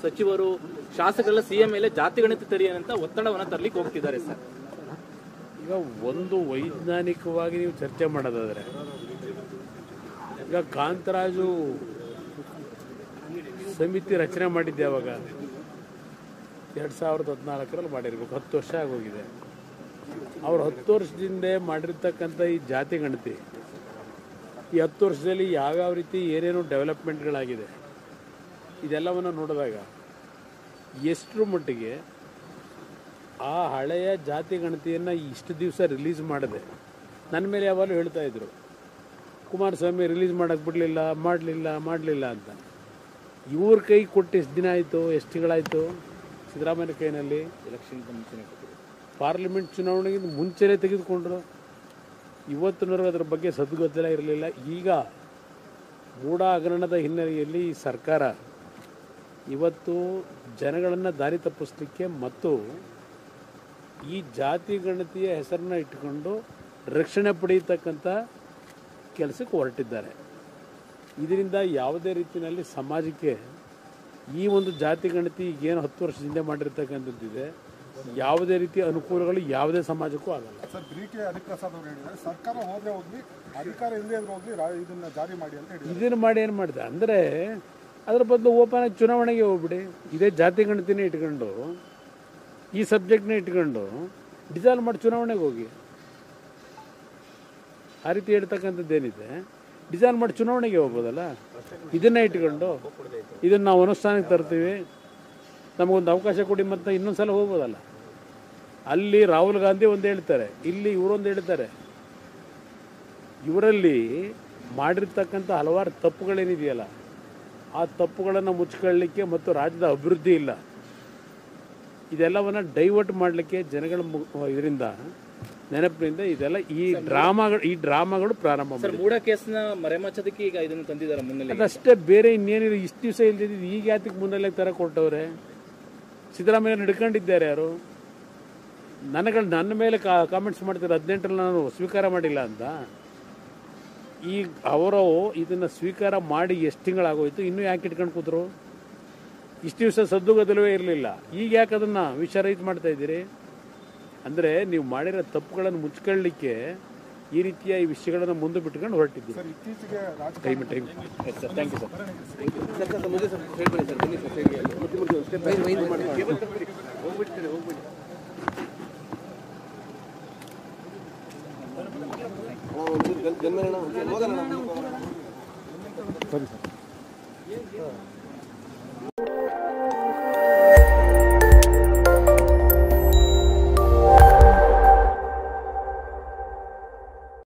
ಸಚಿವರು ಶಾಸಕರೆಲ್ಲ ಸಿಎಂ ಮೇಲೆ ಜಾತಿ ಗಣಿತ ತರಿ ಅಂತ ಒತ್ತಡವನ್ನ ತರ್ಲಿಕ್ಕೆ ಹೋಗ್ತಿದ್ದಾರೆ ಸರ್ ಈಗ ಒಂದು ವೈಜ್ಞಾನಿಕವಾಗಿ ನೀವು ಚರ್ಚೆ ಮಾಡೋದಾದ್ರೆ ಈಗ ಕಾಂತರಾಜು ಸಮಿತಿ ರಚನೆ ಮಾಡಿದ್ದೆ ಅವಾಗ ಎರಡು ಸಾವಿರದ ಹದಿನಾಲ್ಕರಲ್ಲಿ ಮಾಡಿರ್ಬೇಕು ಹತ್ತು ವರ್ಷ ಆಗೋಗಿದೆ ಅವ್ರು ಹತ್ತು ವರ್ಷದಿಂದ ಮಾಡಿರ್ತಕ್ಕಂಥ ಈ ಜಾತಿ ಗಣತಿ ಈ ಹತ್ತು ವರ್ಷದಲ್ಲಿ ಯಾವ್ಯಾವ ರೀತಿ ಏನೇನು ಡೆವಲಪ್ಮೆಂಟ್ಗಳಾಗಿದೆ ಇದೆಲ್ಲವನ್ನು ನೋಡಿದಾಗ ಎಷ್ಟರ ಮಟ್ಟಿಗೆ ಆ ಹಳೆಯ ಜಾತಿ ಗಣತಿಯನ್ನು ಇಷ್ಟು ದಿವಸ ರಿಲೀಸ್ ಮಾಡಿದೆ ನನ್ನ ಮೇಲೆ ಯಾವಾಗಲೂ ಹೇಳ್ತಾ ಇದ್ರು ಕುಮಾರಸ್ವಾಮಿ ರಿಲೀಸ್ ಮಾಡೋಕ್ಕೆ ಬಿಡಲಿಲ್ಲ ಮಾಡಲಿಲ್ಲ ಮಾಡಲಿಲ್ಲ ಅಂತ ಇವ್ರ ಕೈ ಕೊಟ್ಟು ಎಷ್ಟು ದಿನ ಆಯಿತು ಎಷ್ಟು ತಿಂಗಳಾಯಿತು ಸಿದ್ದರಾಮಯ್ಯ ಕೈನಲ್ಲಿ ಎಲೆಕ್ಷನ್ ಮುಂಚೆನೆ ಪಾರ್ಲಿಮೆಂಟ್ ಚುನಾವಣೆಗಿಂತ ಮುಂಚೆನೇ ತೆಗೆದುಕೊಂಡ್ರು ಇವತ್ತಿನವರೆಗೂ ಅದ್ರ ಬಗ್ಗೆ ಸದ್ಗೊತ್ತಿಲ್ಲ ಇರಲಿಲ್ಲ ಈಗ ಮೂಢ ಹಗರಣದ ಹಿನ್ನೆಲೆಯಲ್ಲಿ ಈ ಸರ್ಕಾರ ಇವತ್ತು ಜನಗಳನ್ನು ದಾರಿ ತಪ್ಪಿಸ್ಲಿಕ್ಕೆ ಮತ್ತು ಈ ಜಾತಿ ಗಣತಿಯ ಹೆಸರನ್ನ ಇಟ್ಟುಕೊಂಡು ರಕ್ಷಣೆ ಪಡೆಯತಕ್ಕಂಥ ಕೆಲಸಕ್ಕೆ ಹೊರಟಿದ್ದಾರೆ ಇದರಿಂದ ಯಾವುದೇ ರೀತಿಯಲ್ಲಿ ಸಮಾಜಕ್ಕೆ ಈ ಒಂದು ಜಾತಿ ಗಣತಿ ಏನು ಹತ್ತು ವರ್ಷದಿಂದ ಮಾಡಿರ್ತಕ್ಕಂಥದ್ದಿದೆ ಯಾವುದೇ ರೀತಿಯ ಅನುಕೂಲಗಳು ಯಾವುದೇ ಸಮಾಜಕ್ಕೂ ಆಗಲ್ಲ ಸರ್ ಬಿ ಕೆ ಹರಿಪ್ರಸಾದ್ ಅವರು ಹೇಳಿದ್ದಾರೆ ಸರ್ಕಾರ ಹೋದ್ರೆ ಹೋಗ್ಲಿ ಅಧಿಕಾರ ಇಲ್ಲದೆ ಇದ್ರೆ ಹೋಗ್ಲಿ ರಾ- ಇದನ್ನ ಜಾರಿ ಮಾಡಿ ಅಂತ ಹೇಳಿದ್ದಾರೆ ಇದನ್ನು ಮಾಡಿ ಏನು ಮಾಡಿದೆ ಅಂದರೆ ಅದರ ಬದಲು ಓಪನ್ ಆಗಿ ಚುನಾವಣೆಗೆ ಹೋಗ್ಬಿಡಿ ಇದೇ ಜಾತಿ ಗಣತಿನೇ ಇಟ್ಕೊಂಡು ಈ ಸಬ್ಜೆಕ್ಟ್ನೇ ಇಟ್ಕೊಂಡು ಡಿಸಾಲ್ವ್ ಮಾಡಿ ಚುನಾವಣೆಗೆ ಹೋಗಿ ಆ ರೀತಿ ಹೇಳ್ತಕ್ಕಂಥದ್ದೇನಿದೆ ಡಿಸಾಲ್ವ್ ಮಾಡಿ ಚುನಾವಣೆಗೆ ಹೋಗ್ಬೋದಲ್ಲ ಇದನ್ನೇ ಇಟ್ಕೊಂಡು ಇದನ್ನು ನಾವು ಅನುಷ್ಠಾನಕ್ಕೆ ತರ್ತೀವಿ ನಮಗೊಂದು ಅವಕಾಶ ಕೊಡಿ ಮತ್ತೆ ಇನ್ನೊಂದು ಸಲ ಹೋಗ್ಬೋದಲ್ಲ ಅಲ್ಲಿ ರಾಹುಲ್ ಗಾಂಧಿ ಒಂದು ಹೇಳ್ತಾರೆ ಇಲ್ಲಿ ಇವರೊಂದು ಹೇಳ್ತಾರೆ ಇವರಲ್ಲಿ ಮಾಡಿರ್ತಕ್ಕಂಥ ಹಲವಾರು ತಪ್ಪುಗಳೇನಿದೆಯಲ್ಲ ಆ ತಪ್ಪುಗಳನ್ನು ಮುಚ್ಕೊಳ್ಳಿಕ್ಕೆ ಮತ್ತು ರಾಜ್ಯದ ಅಭಿವೃದ್ಧಿ ಇಲ್ಲ ಇದೆಲ್ಲವನ್ನ ಡೈವರ್ಟ್ ಮಾಡಲಿಕ್ಕೆ ಜನಗಳ ಇದರಿಂದ ನೆನಪಿನಿಂದ ಇದೆಲ್ಲ ಈ ಡ್ರಾಮಾಗಳು ಈ ಡ್ರಾಮಾಗಳು ಪ್ರಾರಂಭ ಸರ್ ಮಾಡಿ ಮೂಡ ಕೇಸ್ನ ಮರೆಮಾಚೋದಕ್ಕೆ ಈಗ ಇದನ್ನು ತಂದಿದ್ದಾರೆ ಮುನ್ನೆಲೆ ಅದಷ್ಟೇ ಬೇರೆ ಇನ್ನೇನಿಲ್ಲ ಇಷ್ಟು ದಿವಸ ಇಲ್ದಿದ್ದು ಈಗ ಯಾತಕ್ಕೆ ಮುನ್ನೆಲೆ ತರ ಕೊಟ್ಟವ್ರೆ ಸಿದ್ದರಾಮಯ್ಯ ಹಿಡ್ಕೊಂಡಿದ್ದಾರೆ ಯಾರು ನನಗಳು ನನ್ನ ಮೇಲೆ ಕಾಮೆಂಟ್ಸ್ ಮಾಡ್ತಾರೆ ಹದಿನೆಂಟರಲ್ಲಿ ನಾನು ಸ್ವೀಕಾರ ಮಾಡಿಲ್ಲ ಅಂತ ಈಗ ಅವರು ಇದನ್ನು ಸ್ವೀಕಾರ ಮಾಡಿ ಎಷ್ಟು ತಿಂಗಳಾಗೋಯ್ತು ಇನ್ನೂ ಯಾಕೆ ಇಟ್ಕೊಂಡು ಕೂತರು ಇಷ್ಟು ದಿವಸ ಸದ್ದುಗದಲವೇ ಇರಲಿಲ್ಲ ಈಗ ಯಾಕೆ ಅದನ್ನು ವಿಷರಹಿತ ಮಾಡ್ತಾ ಇದ್ದೀರಿ ಅಂದರೆ ನೀವು ಮಾಡಿರೋ ತಪ್ಪುಗಳನ್ನು ಮುಚ್ಕೊಳ್ಳಿಕ್ಕೆ ಈ ರೀತಿಯ ಈ ವಿಷಯಗಳನ್ನು ಮುಂದೆ ಬಿಟ್ಕೊಂಡು ಹೊರಟಿದ್ದೀವಿ ಸರ್ ಇತ್ತೀಚೆಗೆ Raja time time sir thank you sir ಜನ್ಮೇಲಣ್ಣ ಹೋಗೋಣ